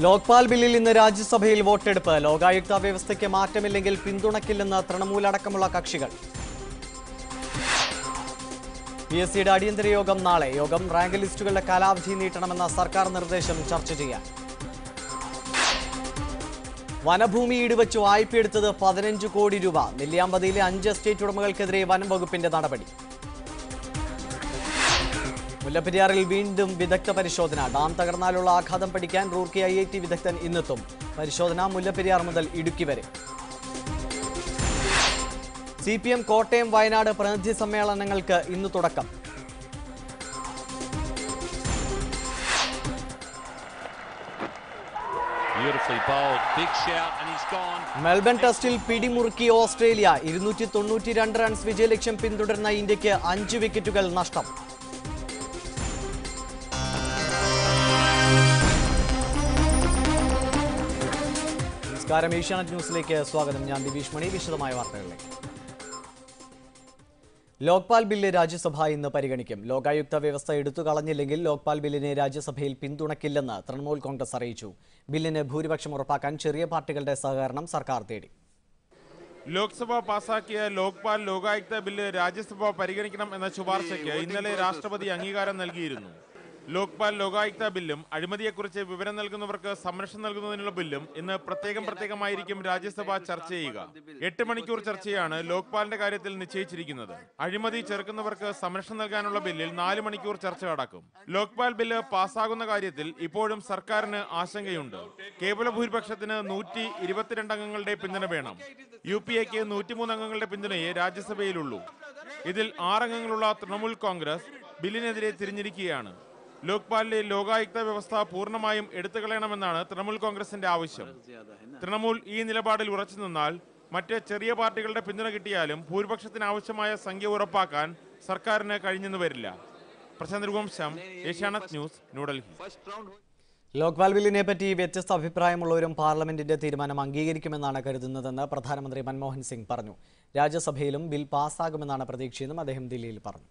ലോക്പാൽ ബില്ലിൽ ഇന്ന് രാജ്യസഭയിൽ വോട്ടെടുപ്പ് ലോകായുക്ത വ്യവസ്ഥയ്ക്ക് മാറ്റമില്ലെങ്കിൽ പിന്തുണയ്ക്കില്ലെന്ന് തൃണമൂൽ അടക്കമുള്ള കക്ഷികൾ പി എസ് സിയുടെ അടിയന്തര യോഗം നാളെ യോഗം റാങ്ക് ലിസ്റ്റുകളുടെ കാലാവധി നീട്ടണമെന്ന സർക്കാർ നിർദ്ദേശം ചർച്ച ചെയ്യാൻ വനഭൂമി ഈടുവച്ച് വായ്പയെടുത്തത് പതിനഞ്ച് കോടി രൂപ നെല്ലിയാമ്പതിയിലെ അഞ്ച് എസ്റ്റേറ്റ് ഉടമകൾക്കെതിരെ വനം വകുപ്പിന്റെ നടപടി മുല്ലപ്പെരിയാറിൽ വീണ്ടും വിദഗ്ധ പരിശോധന ഡാം തകർന്നാലുള്ള ആഘാതം പഠിക്കാൻ റൂർക്കി ഐ ഐ ടി വിദഗ്ധൻ ഇന്നെത്തും പരിശോധന മുല്ലപ്പെരിയാർ മുതൽ ഇടുക്കി വരെ C P M Kottayam Wayanad പ്രതിനിധി സമ്മേളനങ്ങൾക്ക് ഇന്ന് തുടക്കം Beautifully bowled, big shout, and he's gone. Melbourne ടെസ്റ്റിൽ പിടിമുറുക്കി ഓസ്ട്രേലിയ ഇരുന്നൂറ്റി തൊണ്ണൂറ്റി രണ്ട് റൺസ് വിജയലക്ഷ്യം പിന്തുടരുന്ന ഇന്ത്യക്ക് അഞ്ച് വിക്കറ്റുകൾ നഷ്ടം നമസ്കാരം ഏഷ്യാനെറ്റ് ന്യൂസിലേക്ക് സ്വാഗതം ഞാൻ ദിബീഷ് മണി വിശദമായ വാർത്തകളിലേക്ക് ലോക്പാൽ ബില്ല് രാജ്യസഭ ഇന്ന് പരിഗണിക്കും ലോകായുക്ത വ്യവസ്ഥ എടുത്തു കളഞ്ഞില്ലെങ്കിൽ ലോക്പാൽ ബില്ലിനെ രാജ്യസഭയിൽ പിന്തുണയ്ക്കില്ലെന്ന് തൃണമൂൽ കോൺഗ്രസ് അറിയിച്ചു ബില്ലിന് ഭൂരിപക്ഷം ഉറപ്പാക്കാൻ ചെറിയ പാർട്ടികളുടെ സഹകരണം സർക്കാർ തേടി ലോക്സഭ പാസാക്കിയ ലോക്പാൽ ലോകായുക്ത ബില്ല് രാജ്യസഭ പരിഗണിക്കണം എന്ന ശുപാർശയ്ക്ക് ഇന്നലെ രാഷ്ട്രപതി അംഗീകാരം നൽകിയിരുന്നു ലോക്പാൽ ലോകായുക്ത ബില്ലും അഴിമതിയെക്കുറിച്ച് വിവരം നൽകുന്നവർക്ക് സംരക്ഷണം നൽകുന്നതിനുള്ള ബില്ലും ഇന്ന് പ്രത്യേകം പ്രത്യേകമായിരിക്കും രാജ്യസഭ ചർച്ച ചെയ്യുക എട്ട് മണിക്കൂർ ചർച്ചയാണ് ലോക്പാലിന്റെ കാര്യത്തിൽ നിശ്ചയിച്ചിരിക്കുന്നത് അഴിമതി ചെറുക്കുന്നവർക്ക് സംരക്ഷണം നൽകാനുള്ള ബില്ലിൽ നാല് മണിക്കൂർ ചർച്ച നടക്കും ലോക്പാൽ ബില്ല് പാസ്സാകുന്ന കാര്യത്തിൽ ഇപ്പോഴും സർക്കാരിന് ആശങ്കയുണ്ട് കേവല ഭൂരിപക്ഷത്തിന് നൂറ്റി ഇരുപത്തിരണ്ട് അംഗങ്ങളുടെ പിന്തുണ വേണം യു പി എക്ക് നൂറ്റിമൂന്ന് അംഗങ്ങളുടെ പിന്തുണയെ രാജ്യസഭയിലുള്ളൂ ഇതിൽ ആറംഗങ്ങളുള്ള തൃണമൂൽ കോൺഗ്രസ് ബില്ലിനെതിരെ തിരിഞ്ഞിരിക്കുകയാണ് ലോക്പാലിലെ ലോകായുക്ത വ്യവസ്ഥ പൂർണ്ണമായും എടുത്തുകളയണമെന്നാണ് തൃണമൂൽ കോൺഗ്രസിന്റെ ആവശ്യം തൃണമൂൽ ഈ നിലപാടിൽ ഉറച്ചു നിന്നാൽ മറ്റ് ചെറിയ പാർട്ടികളുടെ പിന്തുണ കിട്ടിയാലും ഭൂരിപക്ഷത്തിന് ആവശ്യമായ സംഖ്യ ഉറപ്പാക്കാൻ സർക്കാരിന് കഴിഞ്ഞെന്ന് വരില്ല പ്രശാന്ത് രഘുവംശം ഏഷ്യാനെറ്റ് ന്യൂസ് ന്യൂഡൽഹി ലോക്പാൽ ബില്ലിനെ പറ്റി വ്യത്യസ്ത അഭിപ്രായമുള്ളവരും പാർലമെന്റിന്റെ തീരുമാനം അംഗീകരിക്കുമെന്നാണ് കരുതുന്നതെന്ന് പ്രധാനമന്ത്രി മൻമോഹൻ സിംഗ് പറഞ്ഞു രാജ്യസഭയിലും ബിൽ പാസ്സാകുമെന്നാണ് പ്രതീക്ഷയെന്നും അദ്ദേഹം ദില്ലിയിൽ പറഞ്ഞു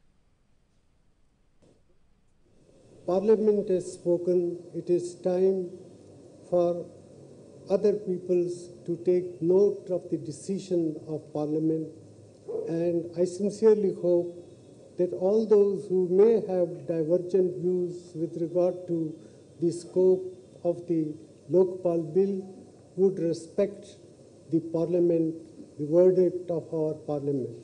Parliament has spoken, it is time for other peoples to take note of the decision of Parliament. And I sincerely hope that all those who may have divergent views with regard to the scope of the Lokpal bill would respect the Parliament, the verdict of our Parliament.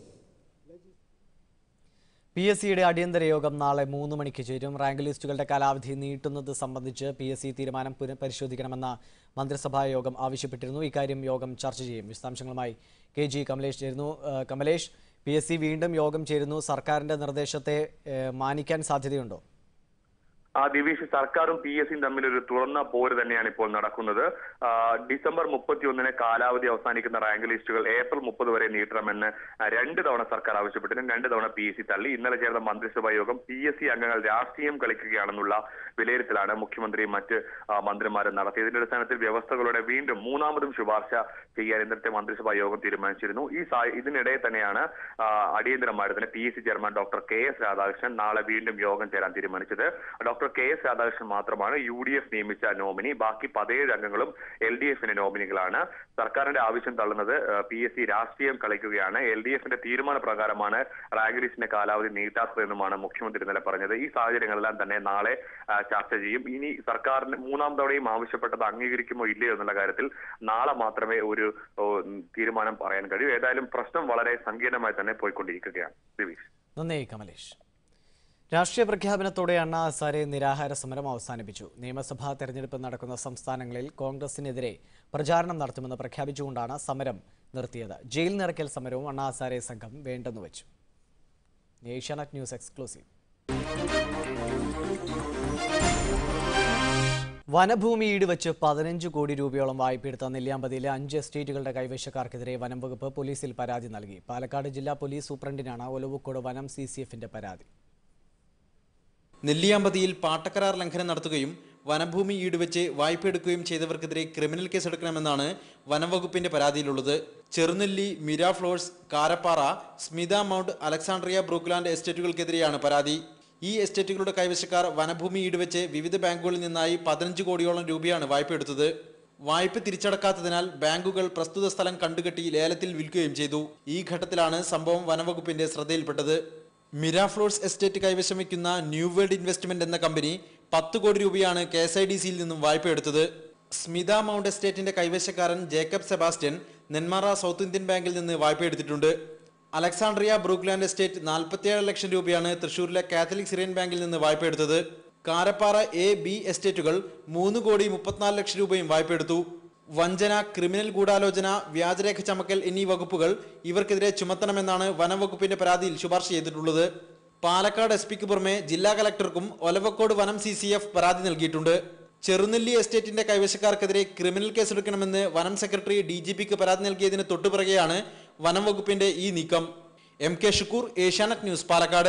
P S സിയുടെ അടിയന്തര യോഗം നാളെ മൂന്ന് മണിക്ക് ചേരും rank ലിസ്റ്റുകളുടെ കാലാവധി നീട്ടുന്നത് സംബന്ധിച്ച് P S C തീരുമാനം പുനഃപരിശോധിക്കണമെന്ന മന്ത്രിസഭാ യോഗം ആവശ്യപ്പെട്ടിരുന്നു ഇക്കാര്യം യോഗം ചർച്ച ചെയ്യും വിശദാംശങ്ങളുമായി കെ ജി കമലേഷ് ചേരുന്നു ഏഹ് കമലേഷ് പി എസ് സി വീണ്ടും യോഗം ചേരുന്നു സർക്കാരിന്റെ നിർദ്ദേശത്തെ ഏഹ് മാനിക്കാൻ സാധ്യതയുണ്ടോ ആ ദിവിഷ് സർക്കാരും പി എസ് സിയും തമ്മിൽ ഒരു തുറന്ന പോര് തന്നെയാണ് ഇപ്പോൾ നടക്കുന്നത് ആ, ഡിസംബർ മുപ്പത്തി ഒന്നിന് കാലാവധി അവസാനിക്കുന്ന റാങ്ക് ലിസ്റ്റുകൾ ഏപ്രിൽ മുപ്പത് വരെ നീട്ടണമെന്ന് ആ, രണ്ട് തവണ സർക്കാർ ആവശ്യപ്പെട്ടിരുന്നു രണ്ട് തവണ പി എസ് സി തള്ളി ഇന്നലെ ചേർന്ന മന്ത്രിസഭാ യോഗം പി എസ് സി അംഗങ്ങൾ രാഷ്ട്രീയം കളിക്കുകയാണെന്നുള്ള വിലയിരുത്തലാണ് മുഖ്യമന്ത്രിയും മറ്റ് ആ, മന്ത്രിമാരും നടത്തിയത് ഇതിന്റെ അടിസ്ഥാനത്തിൽ വ്യവസ്ഥകളുടെ വീണ്ടും മൂന്നാമതും ശുപാർശ ചെയ്യാൻ ഇന്നത്തെ മന്ത്രിസഭാ യോഗം തീരുമാനിച്ചിരുന്നു ഈ സാ- ഇതിനിടെ തന്നെയാണ് ആ, അടിയന്തരമായിട്ട് തന്നെ P S C chairman doctor K S Radhakrishnan നാളെ വീണ്ടും യോഗം ചേരാൻ തീരുമാനിച്ചത് ഡോക്ടർ കെ എസ് രാധാകൃഷ്ണൻ മാത്രമാണ് യു ഡി എഫ് നിയമിച്ച നോമിനി ബാക്കി പതിനേഴ് അംഗങ്ങളും എൽ ഡി എഫിന്റെ നോമിനികളാണ് സർക്കാരിന്റെ ആവശ്യം തള്ളുന്നത് പി എസ് സി രാഷ്ട്രീയം കളിക്കുകയാണ് എൽ ഡി എഫിന്റെ തീരുമാന പ്രകാരമാണ് റാങ്ക് ലിസ്റ്റിന്റെ കാലാവധി നീട്ടാത്തതെന്നുമാണ് മുഖ്യമന്ത്രി ഇന്നലെ പറഞ്ഞത് ഈ സാഹചര്യങ്ങളെല്ലാം തന്നെ നാളെ ആ, ചർച്ച ചെയ്യും ഇനി സർക്കാരിന് മൂന്നാം തവണയും ആവശ്യപ്പെട്ടത് അംഗീകരിക്കുമോ ഇല്ലയോ എന്നുള്ള കാര്യത്തിൽ നാളെ മാത്രമേ ഒരു ഓ, തീരുമാനം പറയാൻ കഴിയൂ ഏതായാലും പ്രശ്നം വളരെ സങ്കീർണമായി തന്നെ പോയിക്കൊണ്ടിരിക്കുകയാണ് ദിവിഷ് നന്ദി കമലേഷ് രാഷ്ട്രീയ പ്രഖ്യാപനത്തോടെ അണ്ണാ ഹസാരെ നിരാഹാര സമരം അവസാനിപ്പിച്ചു നിയമസഭാ തെരഞ്ഞെടുപ്പ് നടക്കുന്ന സംസ്ഥാനങ്ങളിൽ കോൺഗ്രസിനെതിരെ പ്രചാരണം നടത്തുമെന്ന് പ്രഖ്യാപിച്ചുകൊണ്ടാണ് സമരം നിർത്തിയത് ജയിൽ നിറയ്ക്കൽ സമരവും അണ്ണാ ഹസാരെ സംഘം വേണ്ടെന്ന് വെച്ചു ഏഷ്യാനെറ്റ് ന്യൂസ് എക്സ്ക്ലൂസീവ് വനഭൂമി ഈടുവച്ച് പതിനഞ്ച് കോടി രൂപയോളം വായ്പയെടുത്ത നെല്ലിയാമ്പതിയിലെ അഞ്ച് എസ്റ്റേറ്റുകളുടെ കൈവശക്കാർക്കെതിരെ വനം വകുപ്പ് പോലീസിൽ പരാതി നൽകി പാലക്കാട് ജില്ലാ പോലീസ് സൂപ്രണ്ടിനാണ് ഒലവുക്കോട് വനം സി സി എഫിന്റെ പരാതി നെല്ലിയാമ്പതിയിൽ പാട്ടക്കരാർ ലംഘനം നടത്തുകയും വനഭൂമി ഈടുവെച്ച് വായ്പയെടുക്കുകയും ചെയ്തവർക്കെതിരെ ക്രിമിനൽ കേസെടുക്കണമെന്നാണ് വനംവകുപ്പിന്റെ പരാതിയിലുള്ളത് Cherunelli Miraflores Karappara Smitha mount Alexandria Brookland എസ്റ്റേറ്റുകൾക്കെതിരെയാണ് പരാതി ഈ എസ്റ്റേറ്റുകളുടെ കൈവശക്കാർ വനഭൂമി ഈടുവെച്ച് വിവിധ ബാങ്കുകളിൽ നിന്നായി പതിനഞ്ച് കോടിയോളം രൂപയാണ് വായ്പ എടുത്തത് വായ്പ തിരിച്ചടക്കാത്തതിനാൽ ബാങ്കുകൾ പ്രസ്തുത സ്ഥലം കണ്ടുകെട്ടി ലേലത്തിൽ വിൽക്കുകയും ചെയ്തു ഈ ഘട്ടത്തിലാണ് സംഭവം വനവകുപ്പിന്റെ ശ്രദ്ധയിൽപ്പെട്ടത് മിരാഫ്ലോർസ് എസ്റ്റേറ്റ് കൈവശം വയ്ക്കുന്ന ന്യൂ വേൾഡ് ഇൻവെസ്റ്റ്മെന്റ് എന്ന കമ്പനി പത്ത് കോടി രൂപയാണ് കെ എസ് ഐ ഡി സിയിൽ നിന്നും വായ്പ എടുത്തത് സ്മിത മൗണ്ട് എസ്റ്റേറ്റിന്റെ കൈവശക്കാരൻ Jacob Sebastian Nenmara south Indian ബാങ്കിൽ നിന്ന് വായ്പ എടുത്തിട്ടുണ്ട് അലക്സാണ്ട്രിയ ബ്രൂക്ക്ലാൻഡ് എസ്റ്റേറ്റ് നാൽപ്പത്തിയേഴ് ലക്ഷം രൂപയാണ് തൃശൂരിലെ കാത്തലിക് സിറിയൻ ബാങ്കിൽ നിന്ന് വായ്പ എടുത്തത് കാരപ്പാറ എ ബി എസ്റ്റേറ്റുകൾ മൂന്ന് കോടി മുപ്പത്തിനാല് ലക്ഷം രൂപയും വായ്പ എടുത്തു വഞ്ചന ക്രിമിനൽ ഗൂഢാലോചന വ്യാജരേഖ ചമക്കൽ എന്നീ വകുപ്പുകൾ ഇവർക്കെതിരെ ചുമത്തണമെന്നാണ് വനംവകുപ്പിന്റെ പരാതിയിൽ ശുപാർശ ചെയ്തിട്ടുള്ളത് പാലക്കാട് എസ് പിക്ക് പുറമെ ജില്ലാ കലക്ടർക്കും ഒലവക്കോട് വനം സി സി എഫ് പരാതി നൽകിയിട്ടുണ്ട് ചെറുനെല്ലി എസ്റ്റേറ്റിന്റെ കൈവശക്കാർക്കെതിരെ ക്രിമിനൽ കേസെടുക്കണമെന്ന് വനം സെക്രട്ടറി ഡി ജി പിക്ക് പരാതി നൽകിയതിന് തൊട്ടുപിറകെയാണ് വനം വകുപ്പിന്റെ ഈ നീക്കം M K Shukoor Asianet news Palakkad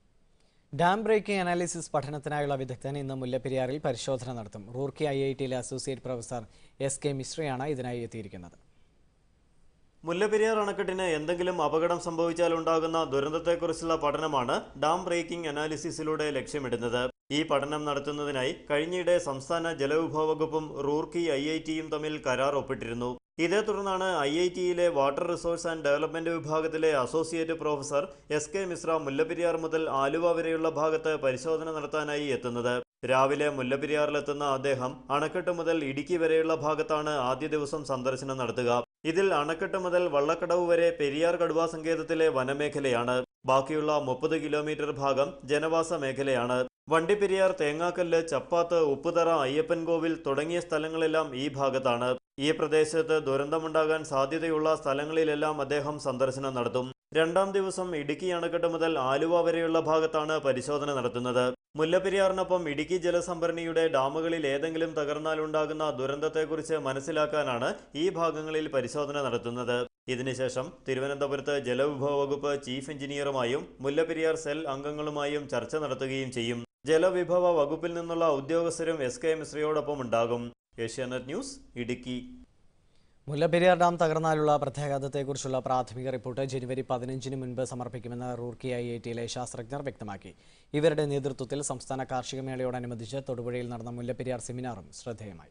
dam breaking analysis പഠനത്തിനായുള്ള വിദഗ്ധൻ ഇന്ന് മുല്ലപ്പെരിയാറിൽ പരിശോധന നടത്തും റൂർക്കി ഐ ഐ ടിയിലെ അസോസിയേറ്റ് പ്രൊഫസർ എസ് കെ മിശ്രയാണ് ഇതിനായി എത്തിയിരിക്കുന്നത് മുല്ലപ്പെരിയാർ അണക്കെട്ടിന് എന്തെങ്കിലും അപകടം സംഭവിച്ചാൽ ഉണ്ടാകുന്ന ദുരന്തത്തെക്കുറിച്ചുള്ള പഠനമാണ് ഡാം ബ്രേക്കിംഗ് അനാലിസിസിലൂടെ ലക്ഷ്യമിടുന്നത് ഈ പഠനം നടത്തുന്നതിനായി കഴിഞ്ഞയിടെ സംസ്ഥാന ജലവിഭവ വകുപ്പും റൂർക്കി ഐ ഐ ടിയും തമ്മിൽ കരാർ ഒപ്പിട്ടിരുന്നു ഇതേ തുടർന്നാണ് ഐ ഐ ടിയിലെ വാട്ടർ റിസോഴ്സ് ആൻഡ് ഡെവലപ്മെന്റ് വിഭാഗത്തിലെ associate professor S K Mishra Mullaperiyar മുതൽ ആലുവ വരെയുള്ള ഭാഗത്ത് പരിശോധന നടത്താനായി എത്തുന്നത് രാവിലെ മുല്ലപ്പെരിയാറിലെത്തുന്ന അദ്ദേഹം അണക്കെട്ട് മുതൽ ഇടുക്കി വരെയുള്ള ഭാഗത്താണ് ആദ്യ ദിവസം സന്ദർശനം നടത്തുക ഇതിൽ അണക്കെട്ട് മുതൽ വള്ളക്കടവ് വരെ പെരിയാർ കടുവാ സങ്കേതത്തിലെ വനമേഖലയാണ് ബാക്കിയുള്ള മുപ്പത് കിലോമീറ്റർ ഭാഗം ജനവാസ മേഖലയാണ് വണ്ടിപ്പെരിയാർ തേങ്ങാക്കല്ല് ചപ്പാത്ത് ഉപ്പുതറ അയ്യപ്പൻകോവിൽ തുടങ്ങിയ സ്ഥലങ്ങളെല്ലാം ഈ ഭാഗത്താണ് ഈ പ്രദേശത്ത് ദുരന്തമുണ്ടാകാൻ സാധ്യതയുള്ള സ്ഥലങ്ങളിലെല്ലാം അദ്ദേഹം സന്ദർശനം നടത്തും രണ്ടാം ദിവസം ഇടുക്കി അണക്കെട്ട് മുതൽ ആലുവ വരെയുള്ള ഭാഗത്താണ് പരിശോധന നടത്തുന്നത് മുല്ലപ്പെരിയാറിനൊപ്പം ഇടുക്കി ജലസംഭരണിയുടെ ഡാമുകളിൽ ഏതെങ്കിലും തകർന്നാലുണ്ടാകുന്ന ദുരന്തത്തെക്കുറിച്ച് മനസ്സിലാക്കാനാണ് ഈ ഭാഗങ്ങളിൽ പരിശോധന നടത്തുന്നത് ഇതിനുശേഷം തിരുവനന്തപുരത്ത് ജലവിഭവ വകുപ്പ് ചീഫ് എഞ്ചിനീയറുമായും മുല്ലപ്പെരിയാർ സെൽ അംഗങ്ങളുമായും ചർച്ച നടത്തുകയും ചെയ്യും ജലവിഭവ വകുപ്പിൽ നിന്നുള്ള ഉദ്യോഗസ്ഥരും എസ് കെ മിശ്രയോടൊപ്പം ഉണ്ടാകും Asianet news Idukki Mullaperiyar dam തകർന്നാലുള്ള പ്രത്യാഘാതത്തെക്കുറിച്ചുള്ള പ്രാഥമിക റിപ്പോർട്ട് ജനുവരി പതിനഞ്ചിന് മുൻപ് സമർപ്പിക്കുമെന്ന് റൂർക്കി ഐ ഐ ടിയിലെ ശാസ്ത്രജ്ഞർ വ്യക്തമാക്കി ഇവരുടെ നേതൃത്വത്തിൽ സംസ്ഥാന കാർഷിക മേളയോടനുബന്ധിച്ച് തൊടുപുഴയിൽ നടന്ന മുല്ലപ്പെരിയാർ സെമിനാറും ശ്രദ്ധേയമായി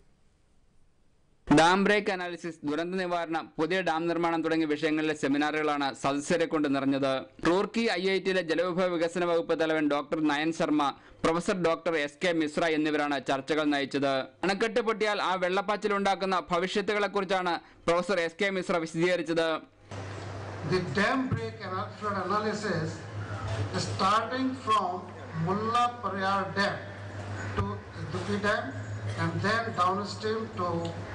ഡാം ബ്രേക്ക് അനാലിസിസ് ദുരന്ത നിവാരണം പുതിയ ഡാം നിർമ്മാണം തുടങ്ങിയ വിഷയങ്ങളിലെ സെമിനാറുകളാണ് സദസ്യരെ കൊണ്ട് നിറഞ്ഞത് റൂർക്കി ഐ ഐ ടിയിലെ ജലവിഭവ വികസന വകുപ്പ് തലവൻ doctor Nayan Sharma professor doctor S K Mishra എന്നിവരാണ് ചർച്ചകൾ നയിച്ചത് അണക്കെട്ട് പൊട്ടിയാൽ ആ വെള്ളപ്പാച്ചിൽ ഉണ്ടാക്കുന്ന ഭവിഷ്യത്തുകളെക്കുറിച്ചാണ് പ്രൊഫസർ എസ് കെ മിശ്ര വിശദീകരിച്ചത് the dam break and flood analysis starting from Mulla Pariyar Dam to Duki Dam and then downstream to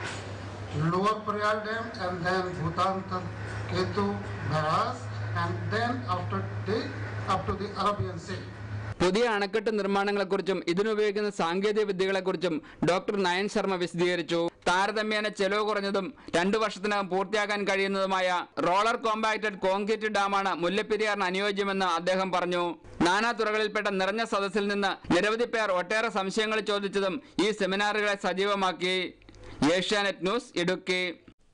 Lower Pariyar Dam and then Bhutan Ketu Barrage and then after the up to the Arabian Sea. പുതിയ അണക്കെട്ട് നിർമ്മാണങ്ങളെക്കുറിച്ചും ഇതിനുപയോഗിക്കുന്ന സാങ്കേതിക വിദ്യകളെക്കുറിച്ചും doctor Nayan Sharma വിശദീകരിച്ചു താരതമ്യേന ചെലവ് കുറഞ്ഞതും രണ്ടു വർഷത്തിനകം പൂർത്തിയാക്കാൻ കഴിയുന്നതുമായ റോളർ കോമ്പാക്റ്റഡ് കോൺക്രീറ്റ് ഡാമാണ് മുല്ലപ്പെരിയാറിന് അനുയോജ്യമെന്ന് അദ്ദേഹം പറഞ്ഞു നാനാ തുറകളിൽപ്പെട്ട നിറഞ്ഞ സദസ്സിൽ നിന്ന് നിരവധി പേർ ഒട്ടേറെ സംശയങ്ങൾ ചോദിച്ചതും ഈ സെമിനാറുകളെ സജീവമാക്കി ഏഷ്യാനെറ്റ് ന്യൂസ് ഇടുക്കി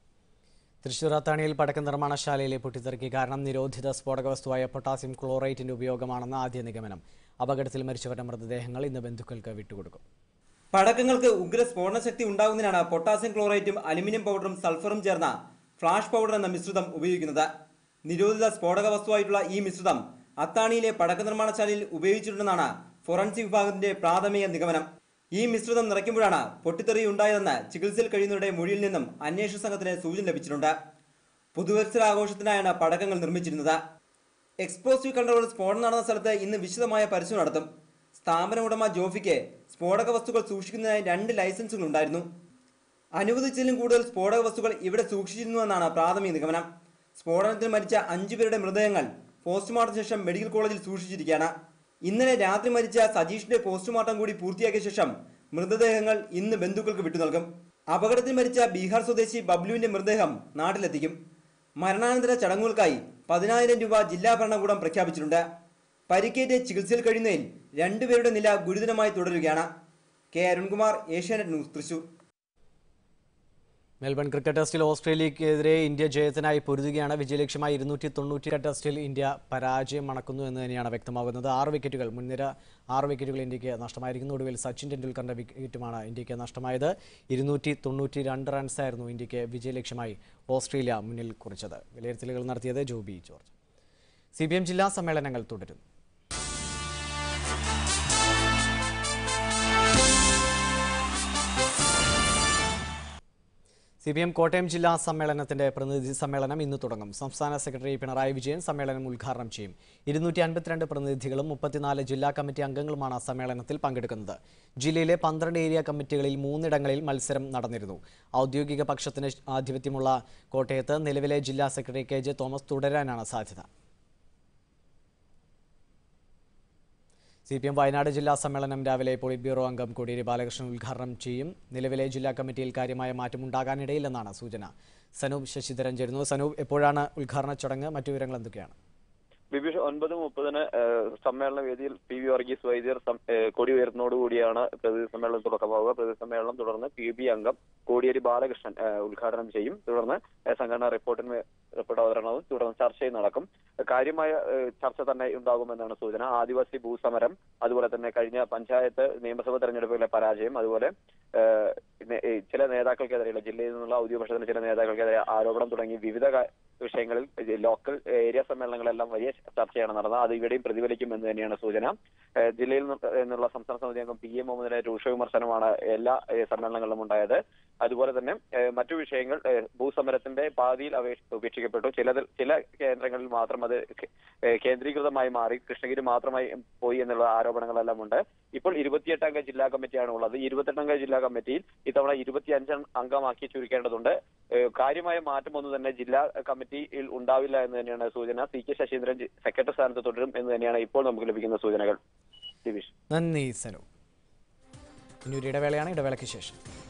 തൃശൂർ അത്താണിയിൽ പടക്ക നിർമ്മാണശാലയിലെ പൊട്ടിത്തെറിക്ക് കാരണം നിരോധിത സ്ഫോടക വസ്തുവായ പൊട്ടാസ്യം ക്ലോറൈറ്റിന്റെ ഉപയോഗമാണെന്ന് ആദ്യ നിഗമനം അപകടത്തിൽ മരിച്ചവരുടെ മൃതദേഹങ്ങൾ ഇന്ന് ബന്ധുക്കൾക്ക് വിട്ടുകൊടുക്കും പടക്കങ്ങൾക്ക് ഉഗ്ര സ്ഫോടന ശക്തി ഉണ്ടാകുന്നതിനാണ് പൊട്ടാസ്യം ക്ലോറൈറ്റും അലുമിനിയം പൗഡറും സൾഫറും ചേർന്ന ഫ്ലാഷ് പൗഡർ എന്ന മിശ്രിതം ഉപയോഗിക്കുന്നത് നിരോധിത സ്ഫോടക വസ്തുവായിട്ടുള്ള ഈ മിശ്രിതം അത്താണിയിലെ പടക്ക നിർമ്മാണശാലയിൽ ഉപയോഗിച്ചിട്ടുണ്ടെന്നാണ് ഫോറൻസിക് വിഭാഗത്തിന്റെ പ്രാഥമിക നിഗമനം ഈ മിശ്രിതം നിറയ്ക്കുമ്പോഴാണ് പൊട്ടിത്തെറി ഉണ്ടായതെന്ന് ചികിത്സയിൽ കഴിയുന്നവരുടെ മൊഴിയിൽ നിന്നും അന്വേഷണ സംഘത്തിന് സൂചന ലഭിച്ചിട്ടുണ്ട് പുതുവത്സരാഘോഷത്തിനായാണ് പടക്കങ്ങൾ നിർമ്മിച്ചിരുന്നത് എക്സ്പ്ലോസീവ് കൺട്രോൾ സ്ഫോടനം നടന്ന സ്ഥലത്ത് ഇന്ന് വിശദമായ പരിശോധന നടത്തും സ്ഥാപന ഉടമ ജോഫിക്ക് സ്ഫോടക വസ്തുക്കൾ സൂക്ഷിക്കുന്നതിനായി രണ്ട് ലൈസൻസുകൾ ഉണ്ടായിരുന്നു അനുവദിച്ചതിലും കൂടുതൽ സ്ഫോടക വസ്തുക്കൾ ഇവിടെ സൂക്ഷിച്ചിരുന്നുവെന്നാണ് പ്രാഥമിക നിഗമനം സ്ഫോടനത്തിൽ മരിച്ച അഞ്ചു പേരുടെ മൃതദേഹങ്ങൾ പോസ്റ്റ്മോർട്ടം ശേഷം മെഡിക്കൽ കോളേജിൽ സൂക്ഷിച്ചിരിക്കുകയാണ് ഇന്നലെ രാത്രി മരിച്ച സജീഷിന്റെ പോസ്റ്റ്മോർട്ടം കൂടി പൂർത്തിയാക്കിയ ശേഷം മൃതദേഹങ്ങൾ ഇന്ന് ബന്ധുക്കൾക്ക് വിട്ടു നൽകും അപകടത്തിൽ മരിച്ച ബീഹാർ സ്വദേശി ബബ്ലുവിന്റെ മൃതദേഹം നാട്ടിലെത്തിക്കും മരണാനന്തര ചടങ്ങുകൾക്കായി പതിനായിരം രൂപ ജില്ലാ ഭരണകൂടം പ്രഖ്യാപിച്ചിട്ടുണ്ട് പരിക്കേറ്റ് ചികിത്സയിൽ കഴിയുന്നതിൽ രണ്ടുപേരുടെ നില ഗുരുതരമായി തുടരുകയാണ് K Arunkumar Asianet news Thrissur Melbourne cricket ടെസ്റ്റിൽ ഓസ്ട്രേലിയക്കെതിരെ ഇന്ത്യ ജയത്തിനായി പൊരുതുകയാണ് വിജയലക്ഷ്യമായി ഇരുന്നൂറ്റി തൊണ്ണൂറ്റി ടെസ്റ്റിൽ ഇന്ത്യ പരാജയം മണക്കുന്നു എന്ന് തന്നെയാണ് വ്യക്തമാകുന്നത് ആറ് വിക്കറ്റുകൾ മുൻനിര ആറ് വിക്കറ്റുകൾ ഇന്ത്യക്ക് നഷ്ടമായിരിക്കുന്നു ഒടുവിൽ സച്ചിൻ ടെണ്ടുൽക്കറിന്റെ വിക്കറ്റുമാണ് ഇന്ത്യക്ക് നഷ്ടമായത് ഇരുന്നൂറ്റി തൊണ്ണൂറ്റി രണ്ട് റൺസായിരുന്നു ഇന്ത്യക്ക് വിജയലക്ഷ്യമായി ഓസ്ട്രേലിയ മുന്നിൽ കുറിച്ചത് വിലയിരുത്തലുകൾ നടത്തിയത് ജോബി ജോർജ് സി ജില്ലാ സമ്മേളനങ്ങൾ തുടരുന്നു സി പി എം കോട്ടയം ജില്ലാ സമ്മേളനത്തിന്റെ പ്രതിനിധി സമ്മേളനം ഇന്ന് തുടങ്ങും സംസ്ഥാന സെക്രട്ടറി പിണറായി വിജയൻ സമ്മേളനം ഉദ്ഘാടനം ചെയ്യും ഇരുന്നൂറ്റി അൻപത്തിരണ്ട് പ്രതിനിധികളും മുപ്പത്തിനാല് ജില്ലാ കമ്മിറ്റി അംഗങ്ങളുമാണ് സമ്മേളനത്തിൽ പങ്കെടുക്കുന്നത് ജില്ലയിലെ പന്ത്രണ്ട് ഏരിയ കമ്മിറ്റികളിൽ മൂന്നിടങ്ങളിൽ മത്സരം നടന്നിരുന്നു ഔദ്യോഗിക പക്ഷത്തിന് ആധിപത്യമുള്ള കോട്ടയത്ത് നിലവിലെ ജില്ലാ സെക്രട്ടറി കെ ജെ തോമസ് തുടരാനാണ് സാധ്യത സി പി എം വയനാട് ജില്ലാ സമ്മേളനം രാവിലെ പോളിറ്റ് ബ്യൂറോ അംഗം കോടിയേരി ബാലകൃഷ്ണൻ ഉദ്ഘാടനം ചെയ്യും നിലവിലെ ജില്ലാ കമ്മിറ്റിയിൽ കാര്യമായ മാറ്റമുണ്ടാകാനിടയില്ലെന്നാണ് സൂചന സനൂപ് ശശിധരൻ ചേരുന്നു സനൂപ് എപ്പോഴാണ് ഉദ്ഘാടന ചടങ്ങ് മറ്റു വിവരങ്ങൾ എന്തൊക്കെയാണ് ബിബീഷ് ഒൻപത് മുപ്പതിന് ഏഹ്, സമ്മേളന വേദിയിൽ പി വി വർഗീസ് വൈദ്യർ സം- ഏഹ്, കൊടി ഉയർത്തുന്നതോടുകൂടിയാണ് പ്രതിനിധി സമ്മേളനം തുടക്കമാവുക പ്രതിനിധി സമ്മേളനം തുടർന്ന് പി ബി അംഗം കോടിയേരി ബാലകൃഷ്ണൻ ഏഹ്, ഉദ്ഘാടനം ചെയ്യും തുടർന്ന് ഏഹ്, സംഘടനാ റിപ്പോർട്ടിന് റിപ്പോർട്ട് അവതരണവും തുടർന്ന് ചർച്ചയും നടക്കും കാര്യമായ ഏഹ്, ചർച്ച തന്നെ ഉണ്ടാകുമെന്നാണ് സൂചന ആദിവാസി ഭൂസമരം അതുപോലെ തന്നെ കഴിഞ്ഞ പഞ്ചായത്ത് നിയമസഭാ തെരഞ്ഞെടുപ്പിലെ പരാജയം അതുപോലെ ഏഹ്, നേ- ഏഹ്, ചില നേതാക്കൾക്കെതിരെയുള്ള ജില്ലയിൽ നിന്നുള്ള ഔദ്യോഗിക പക്ഷത്തിലെ ചില നേതാക്കൾക്കെതിരെ ആരോപണം തുടങ്ങി വിവിധ കാ- വിഷയങ്ങളിൽ ലോക്കൽ ഏരിയ സമ്മേളനങ്ങളെല്ലാം വലിയ ചർച്ചയാണ് നടന്നത് അത് ഇവിടെയും പ്രതിഫലിക്കും എന്ന് തന്നെയാണ് സൂചന ഏഹ് ജില്ലയിൽ നിന്ന് നിന്നുള്ള സംസ്ഥാന സമിതി അംഗം പി എ മുഹമ്മദിന്റെ രൂക്ഷ വിമർശനമാണ് എല്ലാ ഏഹ് സമ്മേളനങ്ങളിലും ഉണ്ടായത് അതുപോലെ തന്നെ ഏഹ് മറ്റു വിഷയങ്ങൾ ഏഹ് ഭൂസമരത്തിന്റെ പാതിയിൽ അപേക്ഷ ഉപേക്ഷിക്കപ്പെട്ടു ചിലതിൽ ചില കേന്ദ്രങ്ങളിൽ മാത്രം അത് കേ- ഏഹ് കേന്ദ്രീകൃതമായി മാറി കൃഷ്ണഗിരി മാത്രമായി പോയി എന്നുള്ള ആരോപണങ്ങളെല്ലാം ഉണ്ട് ഇപ്പോൾ ഇരുപത്തിയെട്ടംഗ ജില്ലാ കമ്മിറ്റിയാണ് ഉള്ളത് ഈ ഇരുപത്തെട്ടംഗ ജില്ലാ കമ്മിറ്റിയിൽ ഇത്തവണ ഇരുപത്തിയഞ്ച് അംഗമാക്കി ചുരുക്കേണ്ടതുണ്ട് ഏഹ് കാര്യമായ മാറ്റമൊന്നും തന്നെ ജില്ലാ കമ്മിറ്റിയിൽ ഉണ്ടാവില്ല എന്ന് തന്നെയാണ് സൂചന സി കെ ശശീന്ദ്രൻ ജി- സെക്രട്ടറി സ്ഥാനത്ത് തുടരും എന്ന് തന്നെയാണ് ഇപ്പോൾ നമുക്ക് ലഭിക്കുന്ന സൂചനകൾ ദിവിഷ് നന്ദി സനു ഇനി ഒരു ഇടവേളയാണ് ഇടവേളയ്ക്ക് ശേഷം